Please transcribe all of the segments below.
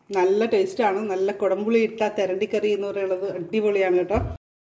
നല്ല ടേസ്റ്റാണ് നല്ല കുടംപുളി ഇട്ട തെരണ്ടിക്കറി എന്ന് പറയുന്നത് അടിപൊളിയാണ് കേട്ടോ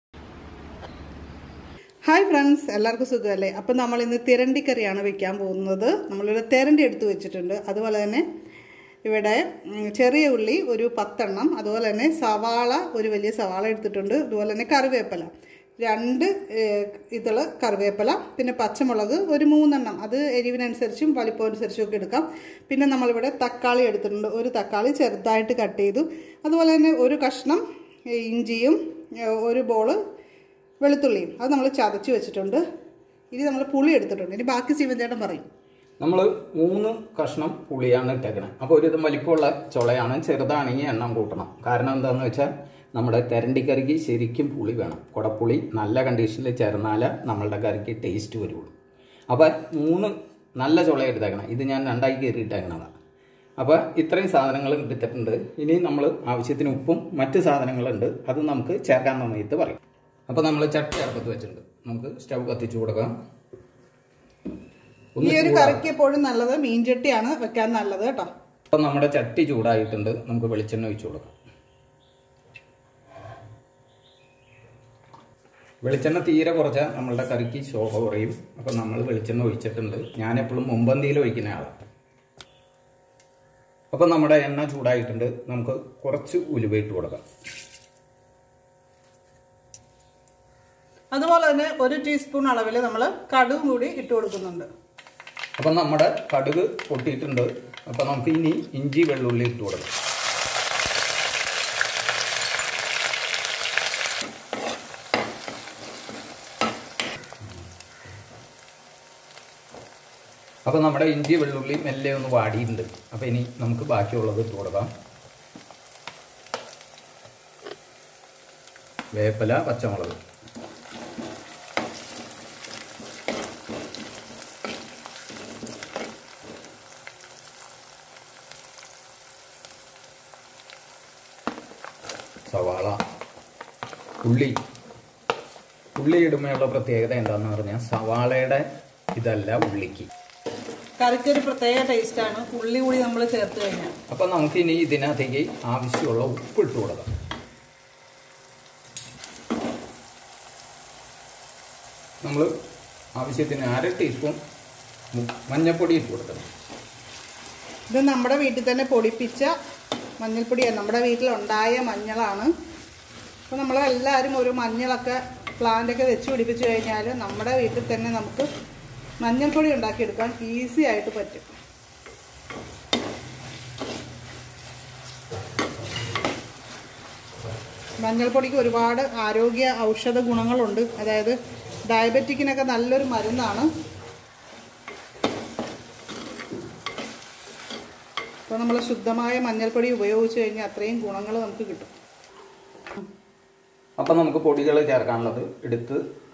ഹായ് ഫ്രണ്ട്സ് എല്ലാവർക്കും സുഖമല്ലേ അപ്പം നമ്മൾ ഇന്ന് തിരണ്ടിക്കറിയാണ് വെക്കാൻ പോകുന്നത് നമ്മളിവിടെ തിരണ്ടി എടുത്ത് വെച്ചിട്ടുണ്ട് അതുപോലെ തന്നെ ഇവിടെ ഉം, ചെറിയ ഉള്ളി ഒരു പത്തെണ്ണം അതുപോലെ തന്നെ സവാള ഒരു വലിയ സവാള എടുത്തിട്ടുണ്ട് അതുപോലെ തന്നെ കറിവേപ്പില രണ്ട് ഏഹ്, ഇതള് കറിവേപ്പില പിന്നെ പച്ചമുളക് ഒരു മൂന്നെണ്ണം അത് എരിവിനനുസരിച്ചും വലിപ്പം അനുസരിച്ചും ഒക്കെ എടുക്കാം പിന്നെ നമ്മളിവിടെ തക്കാളി എടുത്തിട്ടുണ്ട് ഒരു തക്കാളി ചെറുതായിട്ട് കട്ട് ചെയ്തു അതുപോലെ തന്നെ ഒരു കഷ്ണം ഏഹ്, ഇഞ്ചിയും ഏഹ്, ഒരു ബോള് വെളുത്തുള്ളിയും അത് നമ്മൾ ചതച്ച് വെച്ചിട്ടുണ്ട് ഇനി നമ്മൾ പുളി എടുത്തിട്ടുണ്ട് ഇനി ബാക്കി ശിവചേട്ടൻ പറയും നമ്മൾ മൂന്ന് കഷ്ണം പുളിയാണ് ഇട്ടേക്കണത് അപ്പോൾ ഒരു വിധം വലിപ്പമുള്ള ചുളയാണ് ചെറുതാണെങ്കിൽ എണ്ണം കൂട്ടണം കാരണം എന്താണെന്ന് വെച്ചാൽ നമ്മുടെ തെരണ്ടിക്കറിക്ക് ശരിക്കും പുളി വേണം കുടപ്പുളി നല്ല കണ്ടീഷനിൽ ചേർന്നാലേ നമ്മളുടെ കറിക്ക് ടേസ്റ്റ് വരുള്ളൂ അപ്പോൾ മൂന്ന് നല്ല ചുള എടുത്തേക്കണം ഇത് ഞാൻ രണ്ടായി കയറി ഇട്ടേക്കണതാണ് അപ്പോൾ ഇത്രയും സാധനങ്ങൾ എടുത്തിട്ടുണ്ട് ഇനി നമ്മൾ ആവശ്യത്തിന് ഉപ്പും മറ്റ് സാധനങ്ങളുണ്ട് അത് നമുക്ക് ചേർക്കാൻ സമയത്ത് പറയും അപ്പോൾ നമ്മൾ ചട്ടി അടുപ്പത്ത് വെച്ചിട്ടുണ്ട് നമുക്ക് സ്റ്റവ് കത്തിച്ചു കൊടുക്കാം ഈ ഒരു കറിക്ക് എപ്പോഴും നല്ലത് മീൻചട്ടിയാണ് വെക്കാൻ നല്ലത് കേട്ടോ അപ്പം നമ്മുടെ ചട്ടി ചൂടായിട്ടുണ്ട് നമുക്ക് വെളിച്ചെണ്ണ ഒഴിച്ചു കൊടുക്കാം വെളിച്ചെണ്ണ തീരെ കുറച്ചാൽ നമ്മളുടെ കറിക്ക് ശോഭ കുറയും അപ്പം നമ്മൾ വെളിച്ചെണ്ണ ഒഴിച്ചിട്ടുണ്ട് ഞാൻ എപ്പോഴും മുമ്പന്തിയിൽ ഒഴിക്കുന്ന ആളാണ് അപ്പം നമ്മുടെ എണ്ണ ചൂടായിട്ടുണ്ട് നമുക്ക് കുറച്ച് ഉലുവ ഇട്ട് കൊടുക്കാം അതുപോലെ തന്നെ ഒരു ടീസ്പൂൺ അളവിൽ നമ്മൾ കടുകും കൂടി ഇട്ട് കൊടുക്കുന്നുണ്ട് അപ്പം നമ്മുടെ കടുക് പൊട്ടിയിട്ടുണ്ട് അപ്പം നമുക്ക് ഇനി ഇഞ്ചി വെള്ളുള്ളി ഇട്ട് കൊടുക്കാം അപ്പം നമ്മുടെ ഇഞ്ചി വെള്ളുള്ളി മെല്ലെ ഒന്ന് വാടിയിട്ടുണ്ട് അപ്പം ഇനി നമുക്ക് ബാക്കിയുള്ളത് ഇട്ട് കൊടുക്കാം വേപ്പല പച്ചമുളക് സവാള ഉള്ളി ഉള്ളി ഇടുമ്പോഴുള്ള പ്രത്യേകത എന്താണെന്ന് പറഞ്ഞാൽ സവാളയുടെ ഇതല്ല ഉള്ളിക്ക് കറിക്കൊരു പ്രത്യേക ടേസ്റ്റാണ് ഉള്ളി കൂടി നമ്മൾ ചേർത്ത് കഴിഞ്ഞാൽ അപ്പം നമുക്കിനി ഇതിനകത്തേക്ക് ആവശ്യമുള്ള ഉപ്പ് ഇട്ട് കൊടുക്കാം നമ്മൾ ആവശ്യത്തിന് അര ടീസ്പൂൺ മു- മഞ്ഞൾപ്പൊടി ഇട്ട് കൊടുക്കണം ഇത് നമ്മുടെ വീട്ടിൽ തന്നെ പൊടിപ്പിച്ച മഞ്ഞൾപ്പൊടിയാണ് നമ്മുടെ വീട്ടിലുണ്ടായ മഞ്ഞളാണ് അപ്പോൾ നമ്മൾ എല്ലാവരും ഒരു മഞ്ഞളൊക്കെ പ്ലാന്റൊക്കെ വെച്ച് പിടിപ്പിച്ച് കഴിഞ്ഞാൽ നമ്മുടെ വീട്ടിൽ തന്നെ നമുക്ക് മഞ്ഞൾപ്പൊടി ഉണ്ടാക്കിയെടുക്കാൻ ഈസി ആയിട്ട് പറ്റും മഞ്ഞൾപ്പൊടിക്ക് ഒരുപാട് ആരോഗ്യ ഔഷധ ഗുണങ്ങളുണ്ട് അതായത് ഡയബറ്റിക്കിനൊക്കെ നല്ലൊരു മരുന്നാണ് അപ്പോൾ നമ്മൾ ശുദ്ധമായ മഞ്ഞൾപ്പൊടി ഉപയോഗിച്ച് കഴിഞ്ഞാൽ അത്രയും ഗുണങ്ങൾ നമുക്ക് കിട്ടും അപ്പം നമുക്ക് പൊടികൾ ചേർക്കാനുള്ളത് എടുത്ത്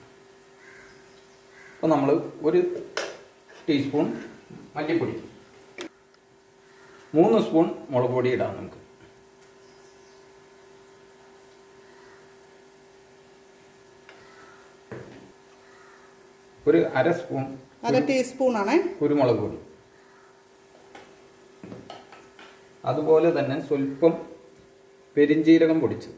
അപ്പോൾ നമ്മൾ ഒരു ടീസ്പൂൺ മല്ലിപ്പൊടി മൂന്ന് സ്പൂൺ മുളക് പൊടി ഇടാം നമുക്ക് ഒരു അര സ്പൂൺ അര ടീസ്പൂണാണേ കുരുമുളക് പൊടി അതുപോലെ തന്നെ സ്വല്പം പെരിഞ്ജീരകം പൊടിച്ചത്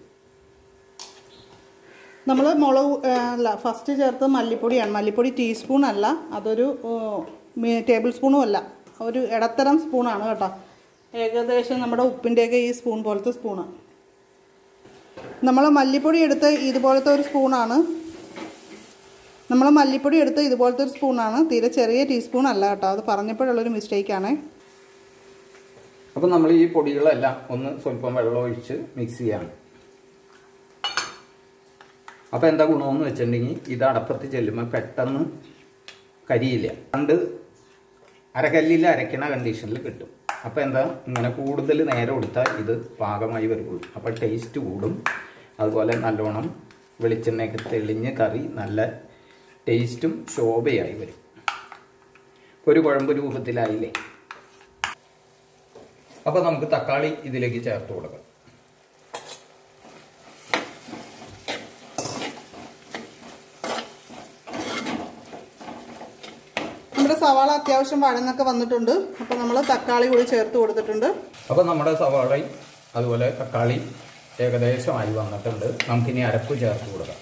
നമ്മൾ മുളക് ആ, അല്ല ഫസ്റ്റ് ചേർത്ത് മല്ലിപ്പൊടിയാണ് മല്ലിപ്പൊടി ടീസ്പൂൺ അല്ല അതൊരു ഓ, മി- ടേബിൾ സ്പൂണും അല്ല ഒരു ഇടത്തരം സ്പൂണാണ് കേട്ടോ ഏകദേശം നമ്മുടെ ഉപ്പിൻ്റെയൊക്കെ ഈ സ്പൂൺ പോലത്തെ സ്പൂണ് നമ്മൾ മല്ലിപ്പൊടി എടുത്ത് ഇതുപോലത്തെ ഒരു സ്പൂണാണ് നമ്മൾ മല്ലിപ്പൊടി എടുത്ത് ഇതുപോലത്തെ ഒരു സ്പൂണാണ് തീരെ ചെറിയ ടീസ്പൂൺ അല്ല കേട്ടോ അത് പറഞ്ഞപ്പോഴുള്ളൊരു മിസ്റ്റേക്കാണ് അപ്പം നമ്മൾ ഈ പൊടികളെല്ലാം ഒന്ന് സ്വല്പം വെള്ളം ഒഴിച്ച് മിക്സ് ചെയ്യണം അപ്പോൾ എന്താ ഗുണമെന്ന് വെച്ചിട്ടുണ്ടെങ്കിൽ ഇത് അടപ്പത്ത് ചെല്ലുമ്പോൾ പെട്ടെന്ന് കരിയില്ല പണ്ട് അരകല്ലിൽ അരയ്ക്കണ കണ്ടീഷനിൽ കിട്ടും അപ്പോൾ എന്താ ഇങ്ങനെ കൂടുതൽ നേരം കൊടുത്താൽ ഇത് പാകമായി വരുള്ളൂ അപ്പോൾ ടേസ്റ്റ് കൂടും അതുപോലെ നല്ലോണം വെളിച്ചെണ്ണയൊക്കെ തെളിഞ്ഞ് കറി നല്ല ടേസ്റ്റും ശോഭയായി വരും ഒരു കുഴമ്പ് രൂപത്തിലായില്ലേ അപ്പോൾ നമുക്ക് തക്കാളി ഇതിലേക്ക് ചേർത്ത് കൊടുക്കാം നമ്മുടെ സവാള അത്യാവശ്യം വഴന്നൊക്കെ വന്നിട്ടുണ്ട് അപ്പോൾ നമ്മൾ തക്കാളി കൂടി ചേർത്ത് കൊടുത്തിട്ടുണ്ട് അപ്പോൾ നമ്മുടെ സവാളയും അതുപോലെ തക്കാളി ഏകദേശമായി വന്നിട്ടുണ്ട് നമുക്കിനി അരപ്പ് ചേർത്ത് കൊടുക്കാം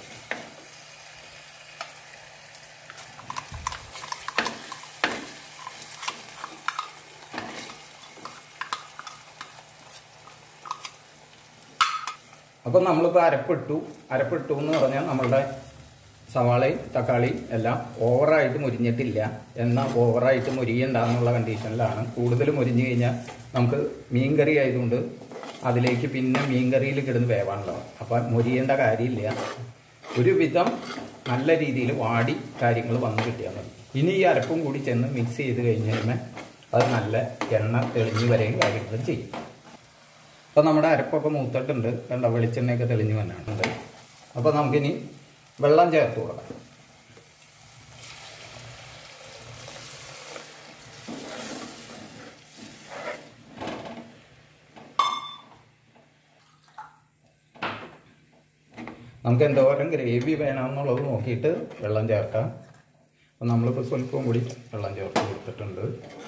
അപ്പം നമ്മളിപ്പോൾ അരപ്പിട്ടു അരപ്പിട്ടു എന്ന് പറഞ്ഞാൽ നമ്മളുടെ സവാളയും തക്കാളിയും എല്ലാം ഓവറായിട്ട് മുരിഞ്ഞിട്ടില്ല എന്നാൽ ഓവറായിട്ട് മുരിയണ്ടെന്നുള്ള കണ്ടീഷനിലാണ് കൂടുതൽ മുരിഞ്ഞു കഴിഞ്ഞാൽ നമുക്ക് മീൻകറി ആയതുകൊണ്ട് അതിലേക്ക് പിന്നെ മീൻകറിയിൽ കിടന്ന് വേവാണല്ലോ അപ്പം മുരിയേണ്ട കാര്യമില്ല ഒരുവിധം നല്ല രീതിയിൽ വാടി കാര്യങ്ങൾ വന്ന് കിട്ടിയാൽ മതി ഇനി ഈ അരപ്പും കൂടി ചെന്ന് മിക്സ് ചെയ്ത് കഴിഞ്ഞ് കഴിഞ്ഞാൽ അത് നല്ല എണ്ണ തെളിഞ്ഞ് വരെയും കാര്യങ്ങൾ ചെയ്യും അപ്പോൾ നമ്മുടെ അരപ്പൊക്കെ മൂത്തിട്ടുണ്ട് കണ്ട വെളിച്ചെണ്ണയൊക്കെ തെളിഞ്ഞ് വന്നിട്ടുണ്ട് അപ്പോൾ നമുക്കിനി വെള്ളം ചേർത്ത് കൊടുക്കാം നമുക്ക് എന്തോരം ഗ്രേവി വേണമെന്നുള്ളത് നോക്കിയിട്ട് വെള്ളം ചേർക്കാം അപ്പം നമ്മളിപ്പോൾ സ്വല്പം കൂടി വെള്ളം ചേർത്ത് കൊടുത്തിട്ടുണ്ട്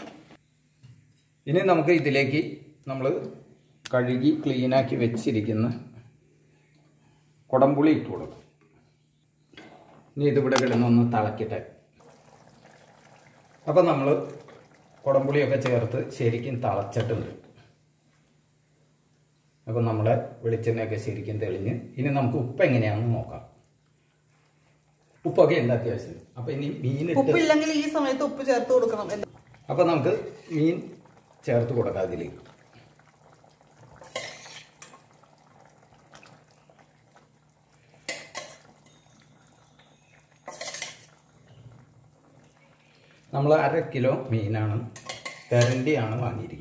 ഇനി നമുക്ക് ഇതിലേക്ക് നമ്മൾ കഴുകി ക്ലീനാക്കി വെച്ചിരിക്കുന്ന കുടംപുളി ഇട്ട് കൊടുക്കും ഇനി ഇതിവിടെ കിടന്നൊന്ന് തിളക്കട്ടെ അപ്പം നമ്മൾ കുടംപുളിയൊക്കെ ചേർത്ത് ശരിക്കും തിളച്ചിട്ടുണ്ട് അപ്പം നമ്മുടെ വെളിച്ചെണ്ണയൊക്കെ ശരിക്കും തെളിഞ്ഞ് ഇനി നമുക്ക് ഉപ്പ് എങ്ങനെയാണെന്ന് നോക്കാം ഉപ്പൊക്കെ ഉണ്ട് അത്യാവശ്യം അപ്പം ഇനി മീനിട്ട് ഉപ്പില്ലെങ്കിൽ ഈ സമയത്ത് ഉപ്പ് ചേർത്ത് കൊടുക്കണം എന്ന് അപ്പം നമുക്ക് മീൻ ചേർത്ത് കൊടുക്കാം അതിലേക്ക് നമ്മൾ അര കിലോ മീനാണ് തെരണ്ടിയാണ് വാങ്ങിയിരിക്കുന്നത്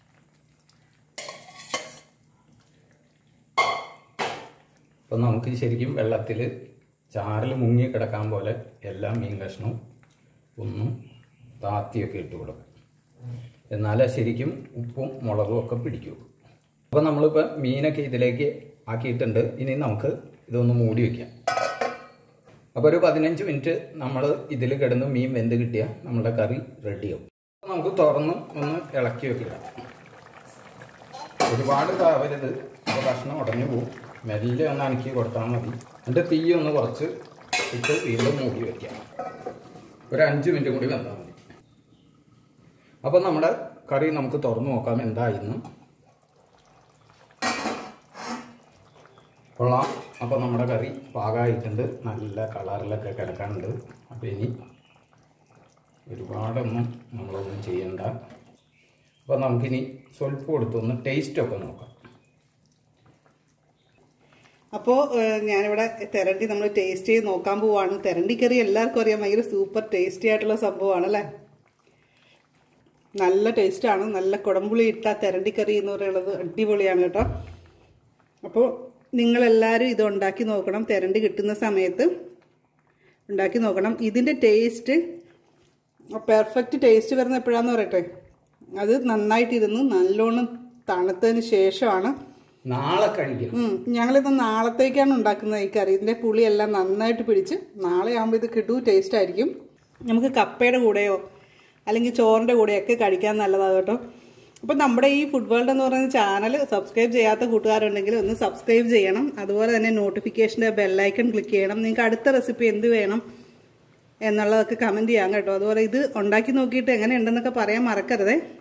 അപ്പം നമുക്ക് ശരിക്കും വെള്ളത്തിൽ ചാറിൽ മുങ്ങി കിടക്കാൻ പോലെ എല്ലാ മീൻ കഷ്ണവും ഒന്നും താത്തിയൊക്കെ ഇട്ട് കൊടുക്കും എന്നാലേ ശരിക്കും ഉപ്പും മുളകും ഒക്കെ പിടിക്കൂ അപ്പോൾ നമ്മളിപ്പോൾ മീനൊക്കെ ഇതിലേക്ക് ആക്കിയിട്ടുണ്ട് ഇനി നമുക്ക് ഇതൊന്ന് മൂടി വയ്ക്കാം അപ്പോൾ ഒരു പതിനഞ്ച് മിനിറ്റ് നമ്മൾ ഇതിൽ കിടന്ന് മീൻ വെന്ത് കിട്ടിയാൽ നമ്മുടെ കറി റെഡിയാവും നമുക്ക് തുറന്ന് ഒന്ന് ഇളക്കി വെക്കാം ഒരുപാട് താവരുത് അപ്പോൾ കഷ്ണം ഉടഞ്ഞു പോകും മെല്ലെ ഒന്ന് അനക്കി കൊടുത്താൽ മതി എന്നിട്ട് തീ ഒന്ന് കുറച്ച് ഇട്ട് വീണ്ടും മൂടി വയ്ക്കാം ഒരു അഞ്ച് മിനിറ്റ് കൂടി വെന്താൽ മതി അപ്പം നമ്മുടെ കറി നമുക്ക് തുറന്നു നോക്കാം എന്തായിരുന്നു കൊള്ളാം അപ്പോൾ നമ്മുടെ കറി പാകമായിട്ടുണ്ട് നല്ല കളറിലൊക്കെ കിടക്കാനുണ്ട് അപ്പോൾ ഇനി ഒരുപാടൊന്നും നമ്മളൊന്നും ചെയ്യണ്ട അപ്പോൾ നമുക്കിനി സ്വല്പം എടുത്തൊന്ന് ടേസ്റ്റൊക്കെ നോക്കാം അപ്പോൾ ഞാനിവിടെ തെരണ്ടി നമ്മൾ ടേസ്റ്റ് ചെയ്ത് നോക്കാൻ പോവാണ് തെരണ്ടി കറി എല്ലാവർക്കും അറിയാം ഭയങ്കര സൂപ്പർ ടേസ്റ്റി ആയിട്ടുള്ള സംഭവമാണ് അല്ലേ നല്ല ടേസ്റ്റാണ് നല്ല കുടംപുളി ഇട്ട തെരണ്ടി കറി എന്ന് പറയുന്നത് അടിപൊളിയാണ് കേട്ടോ അപ്പോൾ നിങ്ങളെല്ലാവരും ഇത് ഉണ്ടാക്കി നോക്കണം തെരണ്ടി കിട്ടുന്ന സമയത്ത് ഉണ്ടാക്കി നോക്കണം ഇതിൻ്റെ ടേസ്റ്റ് പെർഫെക്റ്റ് ടേസ്റ്റ് വരുന്ന എപ്പോഴാന്ന് പറയട്ടെ അത് നന്നായിട്ടിരുന്ന് നല്ലോണം തണുത്തതിന് ശേഷമാണ് നാളെ കഴിക്കണം ഉം. ഞങ്ങളിത് നാളത്തേക്കാണ് ഉണ്ടാക്കുന്നത് ഈ കറി ഇതിൻ്റെ പുളിയെല്ലാം നന്നായിട്ട് പിടിച്ച് നാളെ ആകുമ്പോൾ ഇത് കിട്ടൂ ടേസ്റ്റ് ആയിരിക്കും നമുക്ക് കപ്പയുടെ കൂടെയോ അല്ലെങ്കിൽ ചോറിൻ്റെ കൂടെയൊക്കെ കഴിക്കാൻ നല്ലതാണ് കേട്ടോ അപ്പോൾ നമ്മുടെ ഈ ഫുഡ് വേൾഡ് എന്ന് പറയുന്ന ചാനൽ സബ്സ്ക്രൈബ് ചെയ്യാത്ത കൂട്ടുകാരുണ്ടെങ്കിൽ ഒന്ന് സബ്സ്ക്രൈബ് ചെയ്യണം അതുപോലെ തന്നെ നോട്ടിഫിക്കേഷൻ്റെ ബെല്ലൈക്കൺ ക്ലിക്ക് ചെയ്യണം നിങ്ങൾക്ക് അടുത്ത റെസിപ്പി എന്ത് വേണം എന്നുള്ളതൊക്കെ കമൻറ്റ് ചെയ്യാം കേട്ടോ അതുപോലെ ഇത് ഉണ്ടാക്കി നോക്കിയിട്ട് എങ്ങനെയുണ്ടെന്നൊക്കെ പറയാൻ മറക്കരുതേ